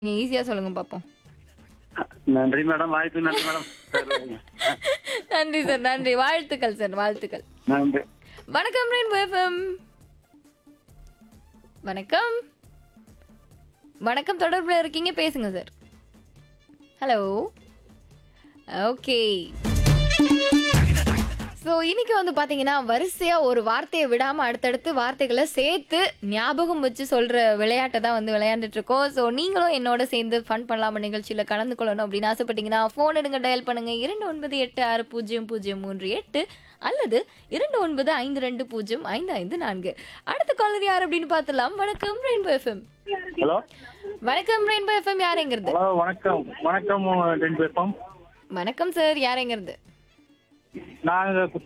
நீங்க ஈஸியா சொல்லுங்க பாப்போம் நன்றி மேடம் வாய்ப்பு நன்றி மேடம் நன்றி சார் நன்றி வாழ்த்துக்கள் சார் வாழ்த்துக்கள் நன்றி வணக்கம் ரெயின்போ எஃப்எம் வணக்கம் வணக்கம் தொடர்புல இருக்கீங்க பேசுங்க சார் ஹலோ ஓகே ஸோ இன்னைக்கு வந்து பார்த்தீங்கன்னா வரிசையாக ஒரு வார்த்தையை விடாமல் அடுத்தடுத்து வார்த்தைகளை சேர்த்து ஞாபகம் வச்சு சொல்கிற விளையாட்டை தான் வந்து விளையாண்டுட்டு இருக்கோம் ஸோ நீங்களும் என்னோட சேர்ந்து ஃபன் பண்ணலாம நிகழ்ச்சியில் கலந்து கொள்ளணும் அப்படின்னு ஆசைப்பட்டீங்கன்னா ஃபோன் எடுங்க டயல் பண்ணுங்க இரண்டு ஒன்பது எட்டு ஆறு பூஜ்ஜியம் பூஜ்ஜியம் மூன்று எட்டு அல்லது இரண்டு ஒன்பது ஐந்து ரெண்டு பூஜ்ஜியம் ஐந்து ஐந்து நான்கு அடுத்த காலர் யார் அப்படின்னு பார்த்துலாம் வணக்கம் ரெயின்போ எஃப்எம் ஹலோ வணக்கம் ரெயின்போ எஃப்எம் யாருங்கிறது ஹலோ வணக்கம் வணக்கம் ரெண்டு பேப்பம் வணக்கம் சார் யாருங்கிறது நாங்க